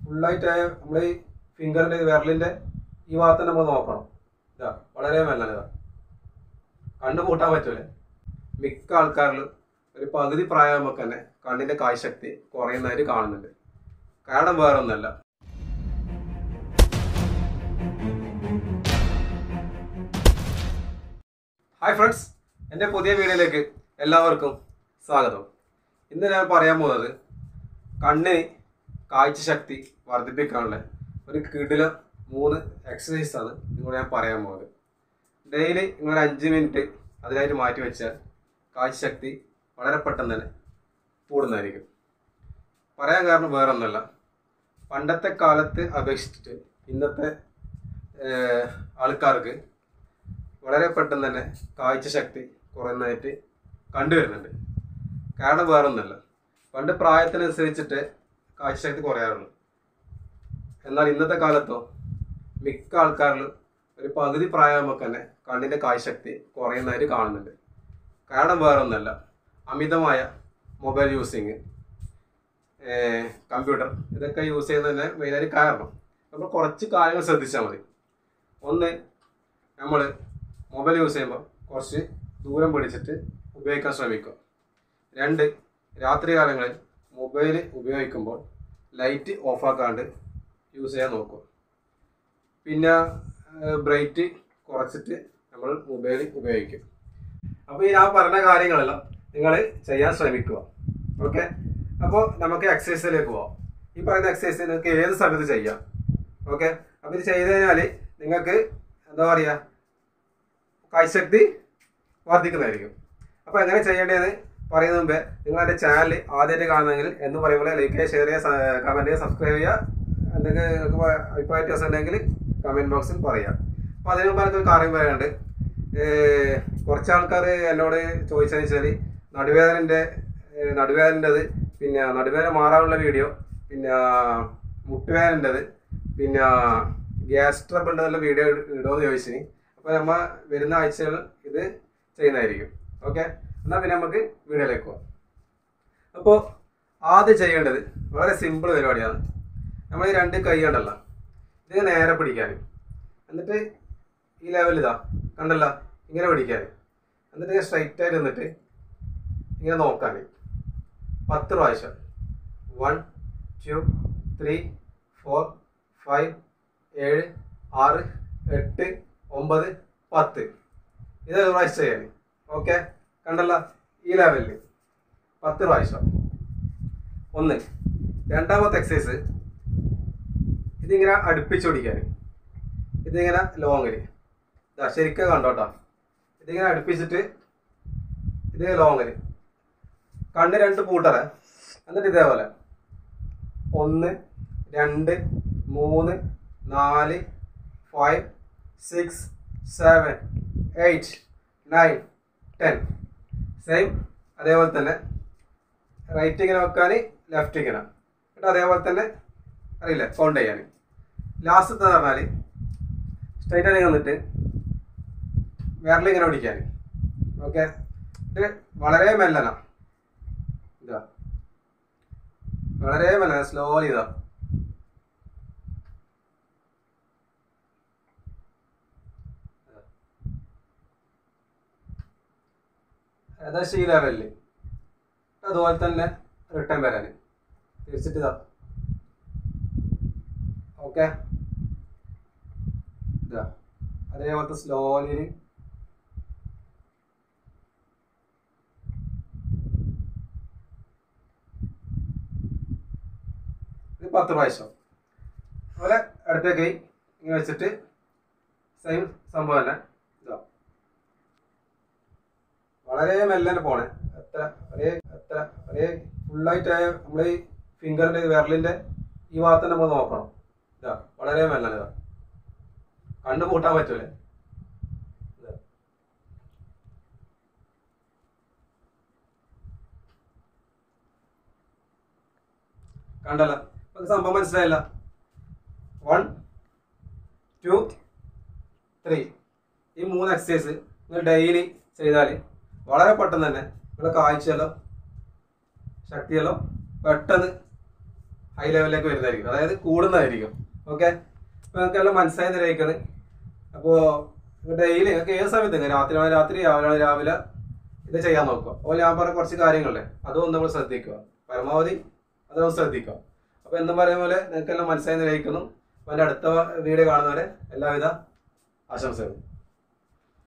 ഫുള്ളായിട്ട് നമ്മൾ ഈ ഫിംഗറിൻ്റെ വിരലിൻ്റെ ഈ ഭാഗത്ത് നമ്മൾ നോക്കണം ഇതാ വളരെ മെല്ലാണ് ഇതാ കണ്ണ് പൂട്ടാൻ പറ്റൂലേ മിക്ക ആൾക്കാരിലും ഒരു പകുതി പ്രായമാകുമ്പോൾ തന്നെ കണ്ണിൻ്റെ കാഴ്ചശക്തി കുറയുന്നതായിട്ട് കാണുന്നുണ്ട് കാരണം വേറൊന്നല്ല ഹായ് ഫ്രണ്ട്സ് എൻ്റെ പുതിയ വീഡിയോയിലേക്ക് എല്ലാവർക്കും സ്വാഗതം ഇന്ന് ഞാൻ പറയാൻ പോകുന്നത് കണ്ണിന് കാഴ്ചശക്തി വർദ്ധിപ്പിക്കാനുള്ള ഒരു കിടില മൂന്ന് എക്സസൈസ് ആണ് നിങ്ങളോട് ഞാൻ പറയാൻ പോകുന്നത് ഡെയിലി നിങ്ങൾ അഞ്ച് മിനിറ്റ് അതിനായിട്ട് മാറ്റി വെച്ചാൽ കാഴ്ചശക്തി വളരെ പെട്ടെന്ന് തന്നെ കൂടുന്നതായിരിക്കും പറയാൻ കാരണം വേറൊന്നുമല്ല പണ്ടത്തെ കാലത്ത് അപേക്ഷിച്ചിട്ട് ഇന്നത്തെ ഏഹ്, ആൾക്കാർക്ക് വളരെ പെട്ടെന്ന് തന്നെ കാഴ്ചശക്തി കുറയുന്നതായിട്ട് കണ്ടുവരുന്നുണ്ട് കാരണം വേറൊന്നുമല്ല പണ്ട് പ്രായത്തിനനുസരിച്ചിട്ട് കാഴ്ചശക്തി കുറയാറുള്ളൂ എന്നാൽ ഇന്നത്തെ കാലത്തോ മിക്ക ആൾക്കാരിലും ഒരു പകുതി പ്രായമാകുമ്പോൾ തന്നെ കണ്ണിൻ്റെ കാഴ്ചശക്തി കുറയുന്നതായിട്ട് കാണുന്നുണ്ട് കാരണം വേറൊന്നുമല്ല അമിതമായ മൊബൈൽ യൂസിങ് കമ്പ്യൂട്ടർ ഇതൊക്കെ യൂസ് ചെയ്യുന്നതിന് മെയിനായിട്ട് കാരണം അപ്പോൾ കുറച്ച് കാര്യങ്ങൾ ശ്രദ്ധിച്ചാൽ മതി ഒന്ന് നമ്മൾ മൊബൈൽ യൂസ് ചെയ്യുമ്പോൾ കുറച്ച് ദൂരം പിടിച്ചിട്ട് ഉപയോഗിക്കാൻ ശ്രമിക്കുക രണ്ട് രാത്രി കാലങ്ങളിൽ മൊബൈൽ ഉപയോഗിക്കുമ്പോൾ ലൈറ്റ് ഓഫാക്കാണ്ട് യൂസ് ചെയ്യാൻ നോക്കുക പിന്നെ ബ്രൈറ്റ് കുറച്ചിട്ട് നമ്മൾ മൊബൈൽ ഉപയോഗിക്കും അപ്പോൾ ഈ ഞാൻ പറഞ്ഞ കാര്യങ്ങളെല്ലാം നിങ്ങൾ ചെയ്യാൻ ശ്രമിക്കുക ഓക്കെ അപ്പോൾ നമുക്ക് എക്സസൈസിലേക്ക് പോവാം ഈ പറയുന്ന എക്സസൈസ് നിങ്ങൾക്ക് ഏത് സമയത്ത് ചെയ്യാം ഓക്കെ അപ്പോൾ ഇത് ചെയ്ത് കഴിഞ്ഞാൽ നിങ്ങൾക്ക് എന്താ പറയുക കാഴ്ചശക്തി വർദ്ധിക്കുന്നതായിരിക്കും അപ്പോൾ എങ്ങനെ ചെയ്യേണ്ടതെന്ന് പറയുന്ന മുമ്പേ നിങ്ങൾ എൻ്റെ ചാനൽ ആദ്യമായിട്ട് കാണുന്നെങ്കിൽ എന്ന് പറയുമ്പോൾ ലൈക്ക് ചെയ്യുക ഷെയർ ചെയ്യുക കമൻറ്റ് ചെയ്യുക സബ്സ്ക്രൈബ് ചെയ്യുക എന്തെങ്കിലും നിങ്ങൾക്ക് അഭിപ്രായ വ്യത്യാസം ഉണ്ടെങ്കിൽ കമൻറ്റ് ബോക്സിൽ പറയുക അപ്പോൾ അതിന് മുമ്പ് എനിക്ക് ഒരു കാര്യം പറയാനുണ്ട് ഏഹ് കുറച്ച് ആൾക്കാർ എന്നോട് ചോദിച്ചതെന്ന് വെച്ചാൽ നടുവേദനൻ്റെ നടുവേദനൻ്റെത് പിന്നെ നടുവേദന മാറാനുള്ള വീഡിയോ പിന്നെ മുട്ടുവേദനൻ്റെത് പിന്നെ ഗ്യാസ് ട്രബിളിൻ്റെ വീഡിയോ ഇടുമെന്ന് ചോദിച്ചിന് അപ്പോൾ നമ്മൾ വരുന്ന ആഴ്ചകൾ ഇത് ചെയ്യുന്നതായിരിക്കും ഓക്കെ എന്നാൽ പിന്നെ നമുക്ക് വീഡിയോയിലേക്ക് പോകാം അപ്പോൾ ആദ്യം ചെയ്യേണ്ടത് വളരെ സിമ്പിൾ പരിപാടിയാണ് നമ്മൾ ഈ രണ്ട് കൈ കണ്ടല്ല ഇത് നേരെ പിടിക്കാൻ എന്നിട്ട് ഈ ലെവലിൽ ഇതാ കണ്ടല്ല ഇങ്ങനെ പിടിക്കാൻ എന്നിട്ട് സ്ട്രൈറ്റ് ആയിട്ട് നിന്നിട്ട് ഇങ്ങനെ നോക്കാൻ പത്ത് പ്രാവശ്യം one two three four five ഏഴ് ആറ് എട്ട് ഒമ്പത് പത്ത് ഇത് ഒരു പ്രാവശ്യം ചെയ്യാൻ ഓക്കെ കണ്ടല്ല ഈ ലെവലിൽ പത്ത് പ്രാവശ്യം ഒന്ന് രണ്ടാമത്തെ എക്സസൈസ് ഇതിങ്ങനെ അടുപ്പിച്ച് പിടിക്കാൻ ഇതിങ്ങനെ ലോങ്ങില് ഇതാ ശരിക്കും കണ്ടോട്ടോ ഇതിങ്ങനെ അടുപ്പിച്ചിട്ട് ഇത് ലോങ്ങില് കണ്ണ് രണ്ട് പൂട്ടറ എന്നിട്ട് ഇതേപോലെ ഒന്ന് രണ്ട് മൂന്ന് നാല് five six seven eight nine ten same അതേപോലെ തന്നെ റൈറ്റ് ഇങ്ങനെ വെക്കാൻ ലെഫ്റ്റ് ഇങ്ങനെ എന്നിട്ട് അതേപോലെ തന്നെ അറിയില്ല കൗണ്ട് ചെയ്യാൻ ലാസ്റ്റത്തെ പറഞ്ഞാൽ സ്ട്രൈറ്റ് ആയി വന്നിട്ട് വിരലിങ്ങനെ പിടിക്കാൻ ഓക്കെ ഇത് വളരെ മെല്ലന ഇതാ വളരെ മെല്ലന സ്ലോലി ഇതാ ഏകദേശം ഈ ലെവലിൽ അതുപോലെ തന്നെ റിട്ടേൺ വരാൻ തിരിച്ചിട്ട് ഇതാ ഓക്കെ ഇതാ അതേപോലത്തെ സ്ലോലി ഇത് പത്ത് പ്രാവശ്യം അതുപോലെ അടുത്ത കൈ ഇങ്ങനെ വെച്ചിട്ട് സെയിം സംഭവം തന്നെ ഇതാ വളരെ മെല്ലനെ പോണേ എത്ര ഒരേ എത്ര ഒരേ ഫുള്ളായിട്ട് നമ്മൾ ഈ ഫിംഗറിന്റെ വിരലിന്റെ ഈ ഭാഗത്ത് നമ്മൾ നോക്കണം ഇതാ വളരെ മെല്ലനെ ഇതാ കണ്ണ് പൂട്ടാൻ പറ്റൂലേ ഇതാ. കണ്ടല്ലോ അപ്പൊ ഇത് സംഭവം മനസ്സിലായില്ല വൺ ടു ത്രീ ഈ മൂന്ന് എക്സസൈസ് നിങ്ങൾ ഡെയിലി ചെയ്താൽ വളരെ പെട്ടെന്ന് തന്നെ നിങ്ങളുടെ കാഴ്ചയെല്ലാം ശക്തിയെല്ലാം പെട്ടെന്ന് ഹൈ ലെവലിലേക്ക് വരുന്നതായിരിക്കും അതായത് കൂടുന്നതായിരിക്കും ഓക്കെ അപ്പോൾ നിങ്ങൾക്ക് എല്ലാം മനസ്സിലായി നിലയിക്കുന്നത് അപ്പോൾ ഡെയിലി നിങ്ങൾക്ക് ഏത് സമയത്ത് നിങ്ങൾക്ക് രാത്രി ആണെങ്കിൽ രാത്രി രാവിലെ ആണെങ്കിൽ രാവിലെ ഇത് ചെയ്യാൻ നോക്കുക അപ്പോൾ ഞാൻ പറഞ്ഞ കുറച്ച് കാര്യങ്ങളല്ലേ അതും നമ്മൾ ശ്രദ്ധിക്കുക പരമാവധി അതൊന്ന് ശ്രദ്ധിക്കുക അപ്പോൾ എന്നും പറയുന്ന പോലെ നിങ്ങൾക്ക് എല്ലാം മനസ്സിലായി നിലയിക്കുന്നു അപ്പോൾ എൻ്റെ അടുത്ത വീഡിയോ കാണുന്നവരെ എല്ലാവിധ ആശംസകളും